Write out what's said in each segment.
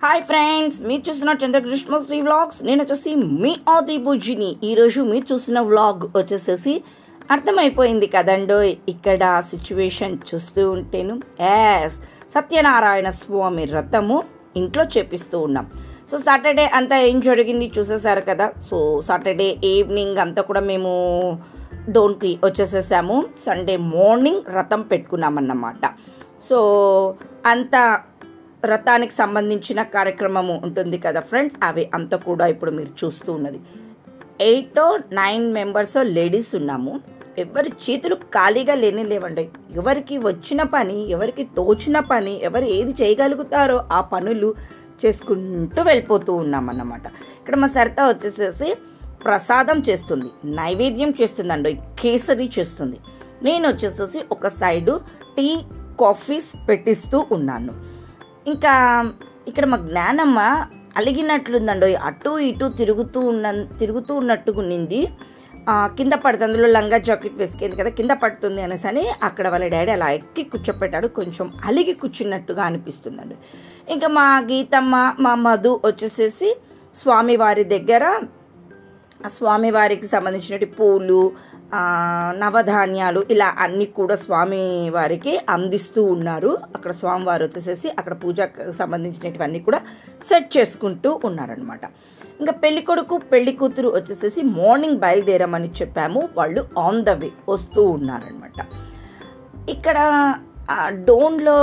Hi friends మీరు చూస్తున్న Chandrakrishna Shri vlogs నేను వచ్చేసి మీ ఆది బుజ్జిని ఈరోజు మీరు చూస్తున్న వ్లాగ్ వచ్చేసేసి అర్థమైపోయింది కదండో ఇక్కడ సిచ్యువేషన్ చూస్తూ ఉంటేను యాస్ సత్యనారాయణ స్వామి రథము ఇంట్లో చేపిస్తూ ఉన్నాం సో సాటర్డే అంతా ఏం జరిగింది చూసేసారు కదా సో సాటర్డే ఈవినింగ్ అంతా కూడా మేము డోన్కి వచ్చేసేసాము సండే మార్నింగ్ రథం పెట్టుకున్నామన్నమాట సో అంతా రథానికి సంబంధించిన కార్యక్రమము ఉంటుంది కదా ఫ్రెండ్స్ అవి అంతా కూడా ఇప్పుడు మీరు చూస్తూ ఉన్నది ఎయిట్ నైన్ మెంబర్స్ లేడీస్ ఉన్నాము ఎవరి చేతులు ఖాళీగా లేని లేవండి ఎవరికి వచ్చిన పని ఎవరికి తోచిన పని ఎవరు ఏది చేయగలుగుతారో ఆ పనులు చేసుకుంటూ వెళ్ళిపోతూ ఉన్నామన్నమాట ఇక్కడ మా సరిత వచ్చేసేసి ప్రసాదం చేస్తుంది నైవేద్యం చేస్తుందండి కేసరి చేస్తుంది నేను వచ్చేసేసి ఒక సైడు టీ కాఫీస్ పెట్టిస్తూ ఉన్నాను ఇంకా ఇక్కడ మా జ్ఞానమ్మ అలిగినట్లుందండి అటు ఇటు తిరుగుతూ ఉన్న తిరుగుతూ ఉన్నట్టుగా ఉన్నింది ఆ, కింద పడుతుంది అందులో లంగా జాకెట్ వేసుకుంది కదా కింద పడుతుంది అనేసి అని అక్కడ వాళ్ళ డాడీ అలా ఎక్కి కూర్చోపెట్టాడు కొంచెం అలిగి కూర్చున్నట్టుగా అనిపిస్తుందండి ఇంకా మా గీతమ్మ మా మధు వచ్చేసేసి స్వామివారి దగ్గర ఆ స్వామివారికి సంబంధించినటువంటి పూలు ఆ, నవధాన్యాలు ఇలా అన్ని కూడా స్వామి వారికి అందిస్తూ ఉన్నారు అక్కడ స్వామివారు వచ్చేసేసి అక్కడ పూజకు సంబంధించినటువన్నీ కూడా సెట్ చేసుకుంటూ ఉన్నారనమాట ఇంకా పెళ్లి కొడుకు పెళ్లి కూతురు వచ్చేసేసి మార్నింగ్ బయలుదేరమని చెప్పాము వాళ్ళు ఆన్ ద వే వస్తూ ఉన్నారనమాట ఇక్కడ ఆ, డోన్లో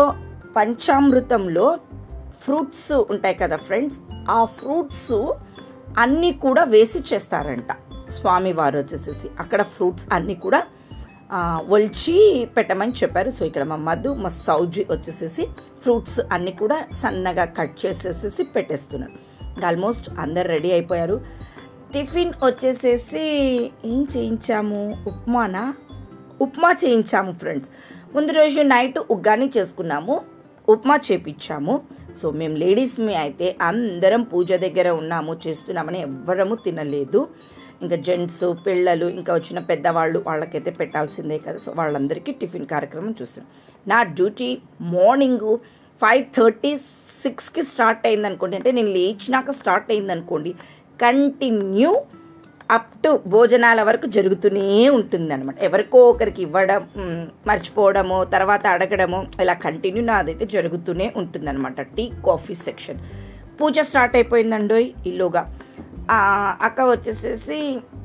పంచామృతంలో ఫ్రూట్స్ ఉంటాయి కదా ఫ్రెండ్స్ ఆ ఫ్రూట్స్ అన్నీ కూడా వేసి చేస్తారంట స్వామివారు వచ్చేసేసి అక్కడ ఫ్రూట్స్ అన్నీ కూడా ఆ, ఒలిచి పెట్టమని చెప్పారు సో ఇక్కడ మా మధు మా సౌజీ వచ్చేసేసి ఫ్రూట్స్ అన్నీ కూడా సన్నగా కట్ చేసేసేసి పెట్టేస్తున్నారు ఆల్మోస్ట్ అందరు రెడీ అయిపోయారు టిఫిన్ వచ్చేసేసి ఏం చేయించాము ఉప్మానా ఉప్మా చేయించాము ఫ్రెండ్స్ ముందు రోజు నైట్ ఉగ్గాని చేసుకున్నాము ఉప్మా చేపించాము సో మేము లేడీస్ మీ అయితే అందరం పూజ దగ్గర ఉన్నాము చేస్తున్నామని ఎవ్వరము తినలేదు ఇంకా జెంట్స్ పిల్లలు ఇంకా వచ్చిన పెద్దవాళ్ళు వాళ్ళకైతే పెట్టాల్సిందే కదా సో వాళ్ళందరికీ టిఫిన్ కార్యక్రమం చూస్తున్నాం నా డ్యూటీ మార్నింగ్ ఫైవ్ థర్టీ సిక్స్కి స్టార్ట్ అయింది అనుకోండి అంటే నేను లేచినాక స్టార్ట్ అయింది అనుకోండి కంటిన్యూ అప్ టు భోజనాల వరకు జరుగుతూనే ఉంటుంది అనమాట ఎవరికో ఒకరికి ఇవ్వడం మ్, మర్చిపోవడము తర్వాత అడగడము ఇలా కంటిన్యూ నాదైతే జరుగుతూనే ఉంటుంది అనమాట tea coffee section puja start అయిపోయిందండో ఈలోగా ఆ, అక్క వచ్చేసేసి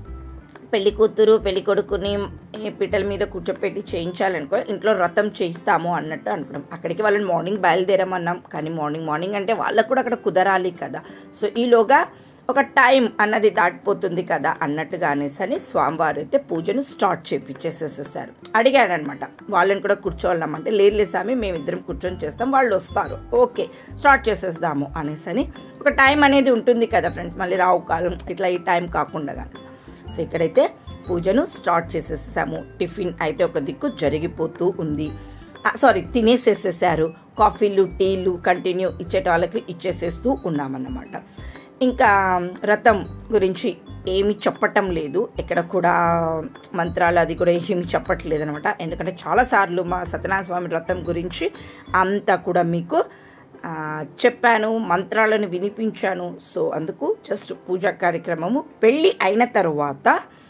పెళ్లి కూతురు పెళ్లి కొడుకుని ఈ పీటల మీద కూర్చోపెట్టి చేయించాలనుకో ఇంట్లో రథం చేయిస్తాము అన్నట్టు అనుకున్నాం అక్కడికి వాళ్ళని మార్నింగ్ బయలుదేరమన్నాం కానీ మార్నింగ్ మార్నింగ్ అంటే వాళ్ళకు కూడా అక్కడ కుదరాలి కదా సో ఈలోగా ఒక టైం అన్నది దాటిపోతుంది కదా అన్నట్టుగా అనేసి అని స్వామివారు అయితే పూజను స్టార్ట్ చేపించేసేసేసారు అడిగాడు అనమాట వాళ్ళని కూడా కూర్చోవాలమ్మంటే లేదు స్వామి మేమిద్దరం కూర్చొని చేస్తాం వాళ్ళు వస్తారు ఓకే స్టార్ట్ చేసేద్దాము అనేసి అని ఒక టైం అనేది ఉంటుంది కదా ఫ్రెండ్స్ మళ్ళీ రావు కాలం ఇట్లా ఈ టైం కాకుండా కానీ సో ఇక్కడైతే పూజను స్టార్ట్ చేసేసాము టిఫిన్ అయితే ఒక దిక్కు జరిగిపోతూ ఉంది సారీ తినేసేసేసారు కాఫీలు టీలు కంటిన్యూ ఇచ్చేట వాళ్ళకి ఇచ్చేసేస్తూ ఉన్నామన్నమాట ఇంకా రథం గురించి ఏమి చెప్పటం లేదు ఎక్కడ కూడా మంత్రాలు అది కూడా ఏమి చెప్పట్లేదు అనమాట ఎందుకంటే చాలాసార్లు మా సత్యనారాయణ స్వామి రథం గురించి అంతా కూడా మీకు ఆ, చెప్పాను మంత్రాలను వినిపించాను సో అందుకు జస్ట్ పూజా కార్యక్రమము పెళ్ళి అయిన తర్వాత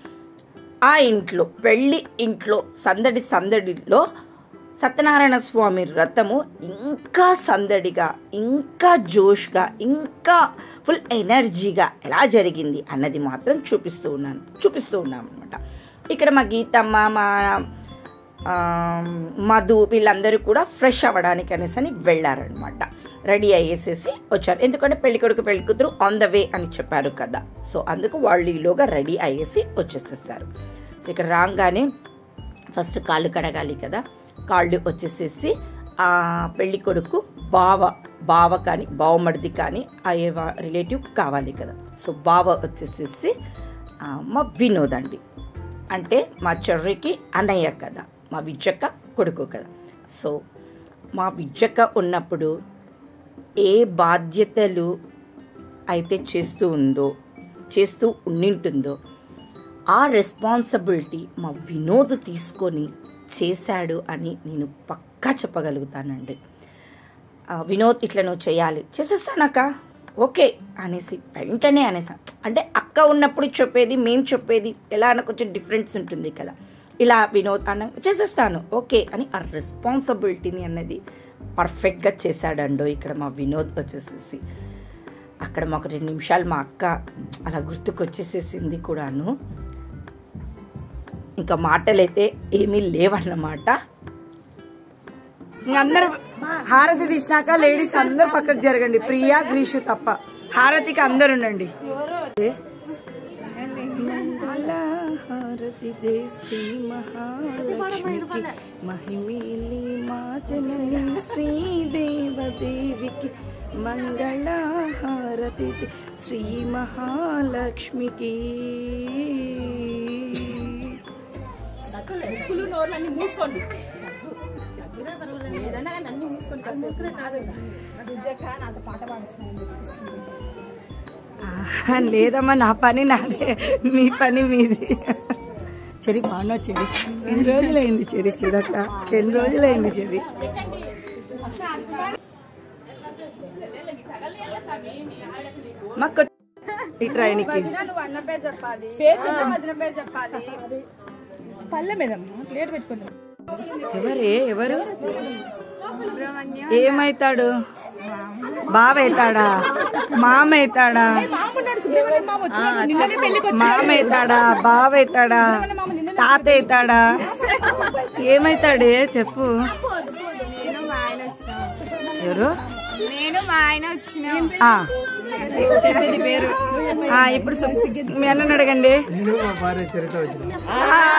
ఆ ఇంట్లో పెళ్ళి ఇంట్లో సందడి సందడిలో సత్యనారాయణ స్వామి రథము ఇంకా సందడిగా ఇంకా జోష్గా ఇంకా ఫుల్ ఎనర్జీగా ఎలా జరిగింది అన్నది మాత్రం చూపిస్తూ ఉన్నాను చూపిస్తూ ఉన్నాం అనమాట ఇక్కడ మా గీతమ్మ మా ఆ, మధు వీళ్ళందరూ కూడా ఫ్రెష్ అవ్వడానికి అనేసి అని వెళ్ళారనమాట రెడీ అయ్యేసేసి వచ్చారు ఎందుకంటే పెళ్లి కొడుకు పెళ్లి కూతురు ఆన్ ద వే అని చెప్పారు కదా సో అందుకు వాళ్ళు ఈలోగా రెడీ అయ్యేసి వచ్చేసేసారు సో ఇక్కడ రాగానే ఫస్ట్ కాళ్ళు కడగాలి కదా కాళ్ళు వచ్చేసేసి ఆ పెళ్లి కొడుకు బావ బావ కానీ బావమడిది కానీ అయ్యే రిలేటివ్ కావాలి కదా సో బావ వచ్చేసేసి ఆ, మా వినోద్ అండి అంటే మా చెర్రికి అన్నయ్య కదా మా విజ్జక్క కొడుకు కదా సో మా విజ్జక్క ఉన్నప్పుడు ఏ బాధ్యతలు అయితే చేస్తూ ఉందో చేస్తూ ఉండింటుందో ఆ రెస్పాన్సిబిలిటీ మా వినోద్ తీసుకొని చేశాడు అని నేను పక్కా చెప్పగలుగుతానండి "ఆ, వినోద్ ఇట్లా నువ్వు చేయాలి చేసేస్తానక్క ఓకే అనేసి వెంటనే అనేసా అంటే అక్క ఉన్నప్పుడు చెప్పేది మేము చెప్పేది ఎలా అన్న కొంచెం డిఫరెన్స్ ఉంటుంది కదా ఇలా వినోద్ అన్న చేసేస్తాను ఓకే అని ఆ రెస్పాన్సిబిలిటీని అన్నది పర్ఫెక్ట్గా చేశాడండో ఇక్కడ మా వినోద్ వచ్చేసేసి అక్కడ మాకు రెండు నిమిషాలు మా అక్క అలా గుర్తుకొచ్చేసేసింది కూడాను ఇంకా మాటలైతే ఏమీ లేవన్నమాట ఇంక అందరు హారతి తీసినాక లేడీస్ అందరు పక్కకు జరగండి ప్రియా గ్రీషు తప్ప హారతికి అందరు ఉండండి హారతి దే శ్రీ మహాలక్ష్మికి మహిమేలి మా జనని శ్రీదేవదేవికి మంగళ హారతి దే శ్రీ మహాలక్ష్మికి ఆహా, లేదమ్మా నా పని నాదే మీ పని మీది చెరి బాగున్నా చెరి ఎన్ని రోజులైంది చెరి చూడక ఎన్ని రోజులైంది చెరి మాకు ఈ ట్రైన్కి నువ్వు అన్న పేరు చెప్పాలి పేరు వదిన పేరు చెప్పాలి ఎవరే ఎవరు సుబ్రహ్మణ్యం ఏమైతాడు బావైతాడా మామైతాడా మామైతాడా బావైతాడా తాత అవుతాడా ఏమైతాడే చెప్పు నేను మా ఆయన వచ్చిన ఎవరు నేను మా ఆయన వచ్చిన ఆ. చెప్పింది పేరు ఆ, ఇప్పుడు సు- మీ అన్నని అడగండి ఆ.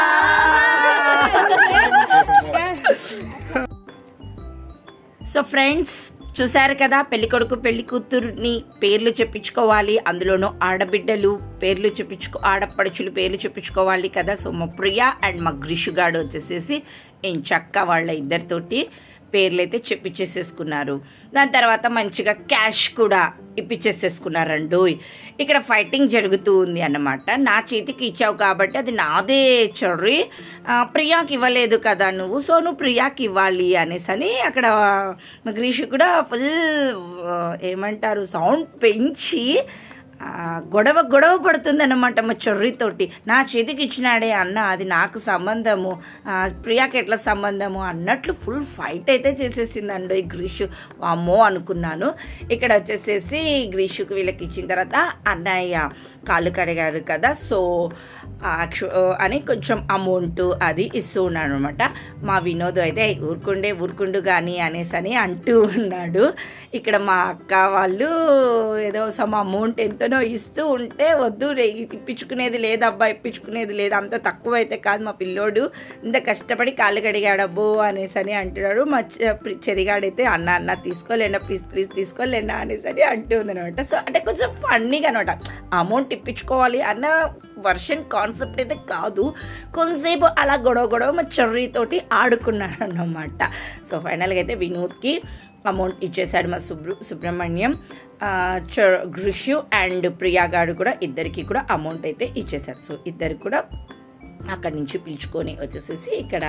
సో ఫ్రెండ్స్ చూశారు కదా పెళ్లి కొడుకు పెళ్లి కూతురుని పేర్లు చెప్పించుకోవాలి అందులోనూ ఆడబిడ్డలు పేర్లు చెప్పించుకో ఆడపడుచులు పేర్లు చెప్పించుకోవాలి కదా సో మా ప్రియా అండ్ మా గ్రిషుగాడు వచ్చేసేసి ఏం చక్క వాళ్ళ ఇద్దరితోటి పేర్లు అయితే చెప్పించేసేసుకున్నారు దాని తర్వాత మంచిగా క్యాష్ కూడా ఇప్పించేసేసుకున్నారండు ఇక్కడ ఫైటింగ్ జరుగుతూ ఉంది అన్నమాట నా చేతికి ఇచ్చావు కాబట్టి అది నాదే చొర్రి ఆ, ప్రియాకి ఇవ్వలేదు కదా నువ్వు సో నువ్వు ప్రియాకి ఇవ్వాలి అనేసి అని అక్కడ మా గ్రీషు కూడా ఫుల్ ఏమంటారు సౌండ్ పెంచి ఆ, గొడవ గొడవ పడుతుంది అన్నమాట మా చొర్రితోటి నా చేతికి ఇచ్చినాడే అన్న అది నాకు సంబంధము ఆ, ప్రియాకి ఎట్లా సంబంధము అన్నట్లు ఫుల్ ఫైట్ అయితే చేసేసిందండి ఈ గ్రీషు అమ్మో అనుకున్నాను ఇక్కడ వచ్చేసేసి గ్రీషుకు వీళ్ళకి ఇచ్చిన తర్వాత అన్నయ్య కాళ్ళు కడిగారు కదా సో యాక్చు- అని కొంచెం అమౌంట్ అది ఇస్తూ ఉన్నాడు అనమాట మా వినోద్ అయితే ఊరుకుండే ఊరుకుండు కానీ అనేసి అని అంటూ ఉన్నాడు ఇక్కడ మా అక్క వాళ్ళు ఏదో సమ్ అమౌంట్ ఎంతనో ఇస్తూ ఉంటే వద్దు రే ఇప్పించుకునేది లేదబ్బా ఇప్పించుకునేది లేదు అంత తక్కువ అయితే కాదు మా పిల్లోడు ఇంత కష్టపడి కాళ్ళు కడిగాడబ్బో అనేసి అని అంటున్నాడు మా చె- ప్రి- చెరిగాడైతే అన్న అన్న తీసుకోలేండా ప్లీజ్ ప్లీజ్ తీసుకోలేండా అనేసి అని అంటూ ఉందనమాట సో అంటే కొంచెం ఫన్నీగా అనమాట అమౌంట్ ఇప్పించుకోవాలి అన్న వర్షన్ కాన్సెప్ట్ అయితే కాదు కొంతసేపు అలా గొడవ గొడవ మా చెర్రీతోటి ఆడుకున్నాడు అన్నమాట సో ఫైనల్గా అయితే వినోద్కి అమౌంట్ ఇచ్చేసాడు మా సుబ్ర సుబ్రహ్మణ్యం ఆ, చ- గ్రిషు అండ్ ప్రియా గారు కూడా ఇద్దరికి కూడా అమౌంట్ అయితే ఇచ్చేసారు సో ఇద్దరికి కూడా అక్కడి నుంచి పిలుచుకొని వచ్చేసేసి ఇక్కడ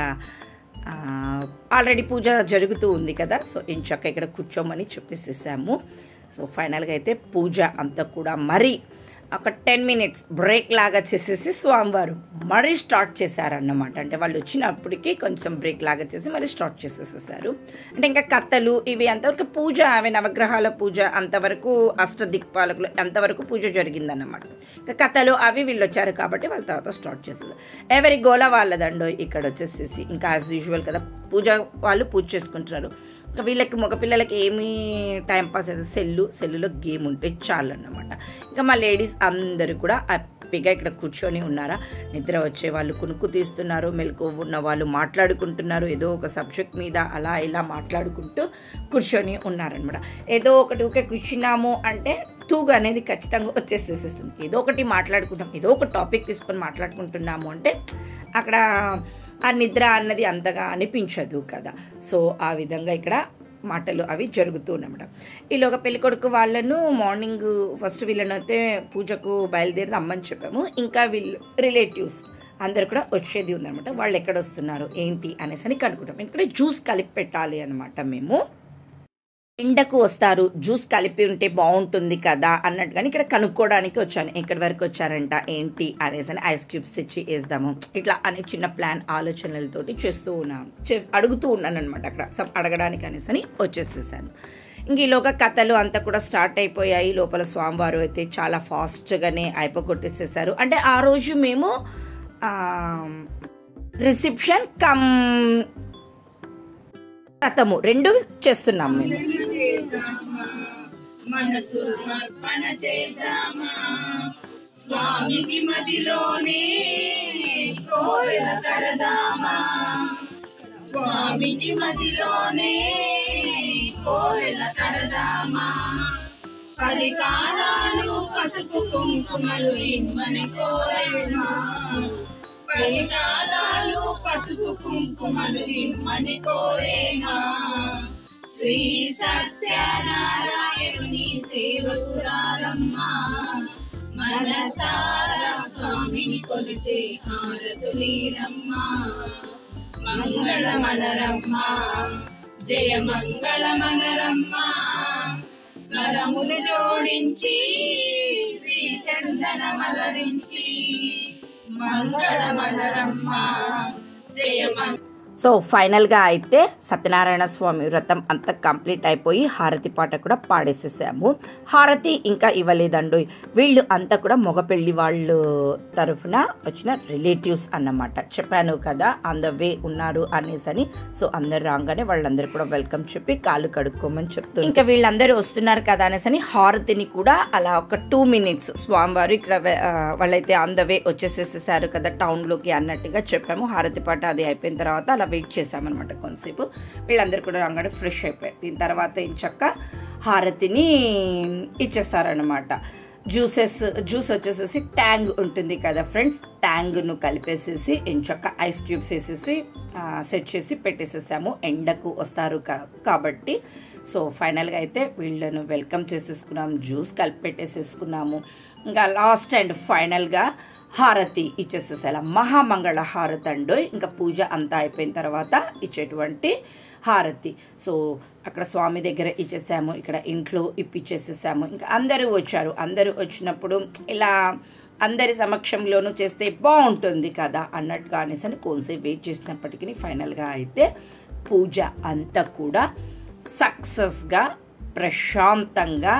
ఆల్రెడీ పూజ జరుగుతూ ఉంది కదా సో ఇంచక్క ఇక్కడ కూర్చోమని చెప్పేసేసాము సో ఫైనల్గా అయితే పూజ అంతా కూడా మరీ ఒక టెన్ మినిట్స్ బ్రేక్ లాగా చేసేసి స్వామివారు మరీ స్టార్ట్ చేశారన్నమాట అంటే వాళ్ళు వచ్చినప్పటికీ కొంచెం బ్రేక్ లాగా చేసి మరీ స్టార్ట్ చేసేసేసారు అంటే ఇంకా కథలు ఇవి అంతవరకు పూజ అవి నవగ్రహాల పూజ అంతవరకు అష్టదిక్పాలకులు అంతవరకు పూజ జరిగిందన్నమాట ఇంకా కథలు అవి వీళ్ళు వచ్చారు కాబట్టి వాళ్ళ తర్వాత స్టార్ట్ చేసేది ఎవరి గోల వాళ్ళదండో ఇక్కడ వచ్చేసేసి ఇంకా యాజ్ యూజువల్ కదా పూజ వాళ్ళు పూజ చేసుకుంటున్నారు ఇంకా వీళ్ళకి మగపిల్లలకి ఏమీ టైం పాస్ అయితే సెల్లు సెల్లులో గేమ్ ఉంటే చాలు అన్నమాట ఇంకా మా లేడీస్ అందరూ కూడా హ్యాపీగా ఇక్కడ కూర్చొని ఉన్నారా నిద్ర వచ్చే వాళ్ళు కునుకు తీస్తున్నారు మెలకు ఉన్న వాళ్ళు మాట్లాడుకుంటున్నారు ఏదో ఒక సబ్జెక్ట్ మీద అలా ఇలా మాట్లాడుకుంటూ కూర్చొని ఉన్నారనమాట ఏదో ఒకటి ఊకే కూర్చున్నాము అంటే తూగు అనేది ఖచ్చితంగా వచ్చేసేసేస్తుంది ఏదో ఒకటి మాట్లాడుకుంటాం ఏదో ఒక టాపిక్ తీసుకొని మాట్లాడుకుంటున్నాము అంటే అక్కడ ఆ నిద్ర అన్నది అంతగా అనిపించదు కదా సో ఆ విధంగా ఇక్కడ మాటలు అవి జరుగుతూ ఉన్నమాట ఈలోగా పెళ్ళికొడుకు వాళ్ళను మార్నింగ్ ఫస్ట్ వీళ్ళని అయితే పూజకు బయలుదేరి రమ్మని చెప్పాము ఇంకా వీళ్ళు రిలేటివ్స్ అందరు కూడా వచ్చేది ఉందన్నమాట వాళ్ళు ఎక్కడ వస్తున్నారు ఏంటి అనేసి అని కనుక్కుంటాం ఎందుకంటే జ్యూస్ కలిపి పెట్టాలి అనమాట మేము ఎండకు వస్తారు జ్యూస్ కలిపి ఉంటే బాగుంటుంది కదా అన్నట్టు కానీ ఇక్కడ కనుక్కోవడానికి వచ్చాను ఎక్కడి వరకు వచ్చారంట ఏంటి అనేసి అని ఐస్ క్యూబ్స్ తెచ్చి వేద్దాము ఇట్లా అనే చిన్న ప్లాన్ ఆలోచనలతోటి చేస్తూ ఉన్నాను చే- అడుగుతూ ఉన్నాను అనమాట అక్కడ some అడగడానికి అనేసి అని వచ్చేసేసాను ఇంక ఈలోగా కథలు అంతా కూడా స్టార్ట్ అయిపోయాయి లోపల స్వామివారు అయితే చాలా ఫాస్ట్గానే అయిపోగొట్టేసేసారు అంటే ఆ రోజు మేము రిసెప్షన్ కమ్ రథము రెండు చేస్తున్నాం మేము మనసు అర్పణ చేద్దామా స్వామికి మదిలోనే కోవెల కడదామా స్వామికి మదిలోనే కోవెల కడదామా పది కాలాలు పసుపు కుంకుమలు ఇమ్మని కోరేమా పది కాలాలు పసుపు కుంకుమలు ఇమ్మని కోరేమా శ్రీ సత్యనారాయణుని సేవకురాలమ్మా మనసారా స్వామిని కొలిచే హారతులీరమ్మా మంగళమనరమ్మా జయ మంగళమనరమ్మా కరములు జోడించి శ్రీ చందన మలరించి మంగళమనరమ్మా జయ మంగళ సో ఫైనల్ గా అయితే సత్యనారాయణ స్వామి వ్రతం అంతా కంప్లీట్ అయిపోయి హారతి పాట కూడా పాడేసేసాము హారతి ఇంకా ఇవ్వలేదండు వీళ్ళు అంతా కూడా మగ పెళ్లి వాళ్ళు తరఫున వచ్చిన రిలేటివ్స్ అన్నమాట చెప్పాను కదా ఆన్ ద వే ఉన్నారు అనేసి అని సో అందరు రాగానే వాళ్ళందరూ కూడా వెల్కమ్ చెప్పి కాళ్ళు కడుక్కోమని చెప్తూ ఇంకా వీళ్ళందరూ వస్తున్నారు కదా అనేసి అని హారతిని కూడా అలా ఒక టూ మినిట్స్ స్వామివారు ఇక్కడ వె- ఆ, వాళ్ళైతే ఆన్ ద వే వచ్చేసేసేసారు కదా టౌన్ లోకి అన్నట్టుగా చెప్పాము హారతి పాట అది అయిపోయిన తర్వాత అలా వెయిట్ చేసామన్నమాట కొంతసేపు వీళ్ళందరూ కూడా రాగానే ఫ్రెష్ అయిపోయారు దీని తర్వాత ఏం చక్క హారతిని ఇచ్చేస్తారనమాట జ్యూసెస్ జ్యూస్ వచ్చేసేసి ట్యాంగ్ ఉంటుంది కదా ఫ్రెండ్స్ ట్యాంగ్ను కలిపేసేసి ఎంచక్క ఐస్ క్యూబ్స్ వేసేసి సెట్ చేసి పెట్టేసేసాము ఎండకు వస్తారు కా- కాబట్టి సో ఫైనల్గా అయితే వీళ్ళను వెల్కమ్ చేసేసుకున్నాము జ్యూస్ కలిపి పెట్టేసేసుకున్నాము ఇంకా లాస్ట్ అండ్ ఫైనల్గా హారతి ఇచ్చేసేసేలా మహామంగళ హారతి అండు ఇంకా పూజ అంతా అయిపోయిన తర్వాత ఇచ్చేటువంటి హారతి సో అక్కడ స్వామి దగ్గర ఇచ్చేసాము ఇక్కడ ఇంట్లో ఇప్పిచ్చేసేసాము ఇంకా అందరూ వచ్చారు అందరూ వచ్చినప్పుడు ఇలా అందరి సమక్షంలోనూ చేస్తే బాగుంటుంది కదా అన్నట్టుగా అనేసి అని కొంతసేపు వెయిట్ చేసినప్పటికీ ఫైనల్గా అయితే పూజ అంతా కూడా సక్సెస్గా ప్రశాంతంగా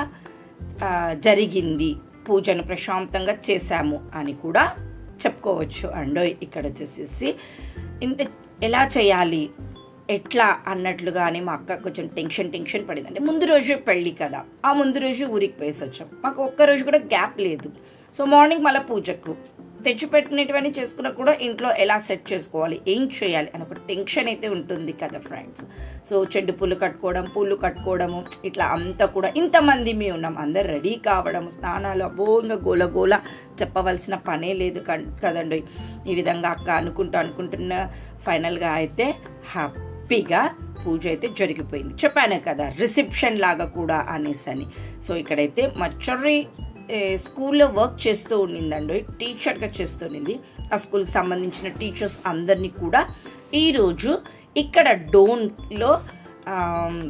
ఆ, జరిగింది పూజను ప్రశాంతంగా చేశాము అని కూడా చెప్పుకోవచ్చు అండో ఇక్కడ వచ్చేసేసి ఇంత ఎలా చేయాలి ఎట్లా అన్నట్లుగానే మా అక్క కొంచెం టెన్షన్ టెన్షన్ పడింది అంటే ముందు రోజు పెళ్ళి కదా ఆ ముందు రోజు ఊరికి పోయేసి వచ్చాం మాకు ఒక్క రోజు కూడా గ్యాప్ లేదు సో మార్నింగ్ మళ్ళీ పూజకు తెచ్చిపెట్టినటువన్నీ చేసుకున్నా కూడా ఇంట్లో ఎలా సెట్ చేసుకోవాలి ఏం చేయాలి అని ఒక టెన్షన్ అయితే ఉంటుంది కదా ఫ్రెండ్స్ సో చెడ్డు పూలు కట్టుకోవడం పూలు కట్టుకోవడము ఇట్లా అంతా కూడా ఇంతమంది మీ ఉన్నాం అందరు రెడీ కావడం స్నానాలు అబ్బో ఇంకా గోల గోల చెప్పవలసిన పనే లేదు కన్- కదండి ఈ విధంగా అక్క అనుకుంటూ అనుకుంటున్న ఫైనల్గా అయితే హ్యాపీగా పూజ అయితే జరిగిపోయింది చెప్పాను కదా రిసెప్షన్ లాగా కూడా అనేసి అని సో ఇక్కడైతే మచ్చర్రి ఏ, స్కూల్లో వర్క్ చేస్తూ ఉండిందండి టీచర్గా చేస్తూ ఉండింది ఆ స్కూల్కి సంబంధించిన టీచర్స్ అందరినీ కూడా ఈరోజు ఇక్కడ డోన్లో ఆమ్,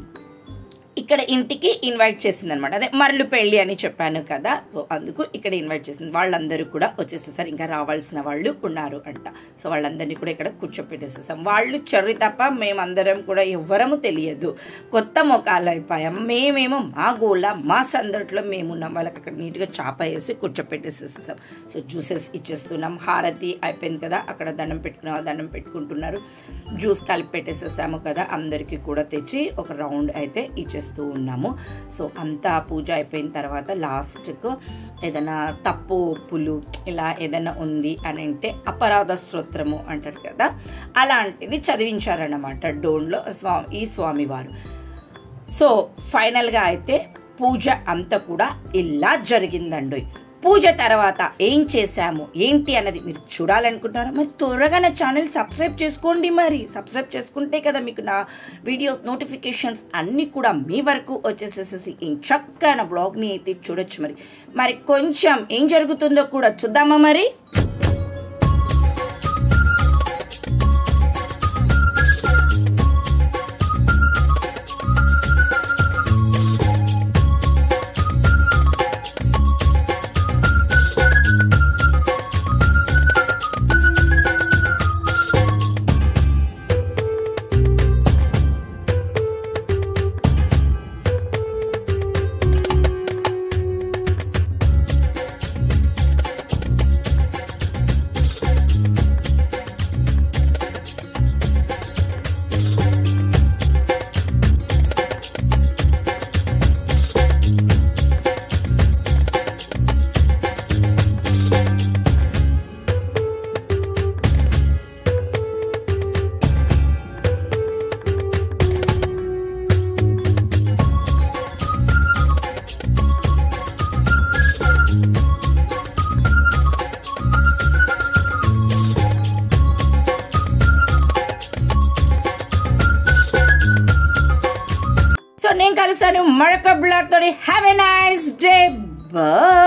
ఇక్కడ ఇంటికి ఇన్వైట్ చేసింది అనమాట అదే మరలు పెళ్ళి అని చెప్పాను కదా సో అందుకు ఇక్కడ ఇన్వైట్ చేసింది వాళ్ళందరూ కూడా వచ్చేసేసారు ఇంకా రావాల్సిన వాళ్ళు ఉన్నారు అంట సో వాళ్ళందరినీ కూడా ఇక్కడ కూర్చోపెట్టేసేసాం వాళ్ళు చెర్రి తప్ప మేమందరం కూడా ఎవ్వరము తెలియదు కొత్త మొఖాలు అయిపోయాం మేమేమో మా గోళ్ళ మా సందట్లో మేమున్నాం వాళ్ళకి అక్కడ నీట్గా చాప వేసి కూర్చోపెట్టేసేసాం సో జ్యూసెస్ ఇచ్చేస్తున్నాం హారతి అయిపోయింది కదా అక్కడ దండం పెట్టుకున్న వాళ్ళు దండం పెట్టుకుంటున్నారు జ్యూస్ కలిపి పెట్టేసేసాము కదా అందరికీ కూడా తెచ్చి ఒక రౌండ్ అయితే ఇచ్చేస్తూ ఉన్నాము సో అంతా పూజ అయిపోయిన తర్వాత లాస్ట్కు ఏదైనా తప్పు ఒప్పులు ఇలా ఏదైనా ఉంది అని అంటే అపరాధ స్తోత్రము అంటారు కదా అలాంటిది చదివించారన్నమాట డోన్లో స్వామి ఈ స్వామివారు సో ఫైనల్గా అయితే పూజ అంతా కూడా ఇలా జరిగిందండి పూజ తర్వాత ఏం చేశాము ఏంటి అన్నది మీరు చూడాలనుకుంటున్నారా మరి త్వరగా నా ఛానల్ సబ్స్క్రైబ్ చేసుకోండి మరి సబ్స్క్రైబ్ చేసుకుంటే కదా మీకు నా వీడియోస్ నోటిఫికేషన్స్ అన్నీ కూడా మీ వరకు వచ్చేసేసేసి చక్కగా నా బ్లాగ్ని అయితే చూడొచ్చు మరి మరి కొంచెం ఏం జరుగుతుందో కూడా చూద్దామా మరి ఉంటాను మరొక బ్లాగ్ తోని have a nice day bye